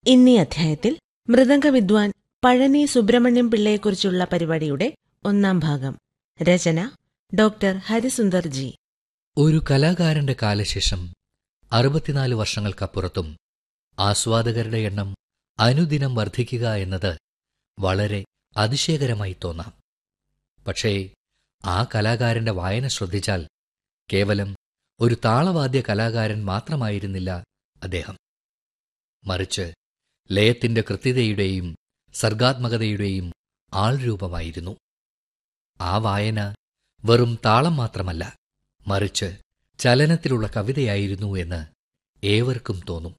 ഇന്നീ അധ്യായത്തിൽ മൃദംഗ വിദ്വാൻ പഴനി സുബ്രഹ്മണ്യം പിള്ളയെക്കുറിച്ചുള്ള പരിപാടിയുടെ ഒന്നാം ഭാഗം രചന ഡോക്ടർ ഹരിസുന്ദർ ജി ഒരു കലാകാരന്റെ കാലശേഷം അറുപത്തിനാല് വർഷങ്ങൾക്കപ്പുറത്തും ആസ്വാദകരുടെ എണ്ണം അനുദിനം വർദ്ധിക്കുക എന്നത് വളരെ അതിശയകരമായി തോന്നാം പക്ഷേ ആ കലാകാരന്റെ വായന ശ്രദ്ധിച്ചാൽ കേവലം ഒരു താളവാദ്യ കലാകാരൻ മാത്രമായിരുന്നില്ല അദ്ദേഹം മറിച്ച് ലയത്തിന്റെ കൃത്യതയുടെയും സർഗാത്മകതയുടെയും ആൾരൂപമായിരുന്നു ആ വായന വെറും താളം മാത്രമല്ല മറിച്ച് ചലനത്തിലുള്ള കവിതയായിരുന്നു എന്ന് ഏവർക്കും തോന്നും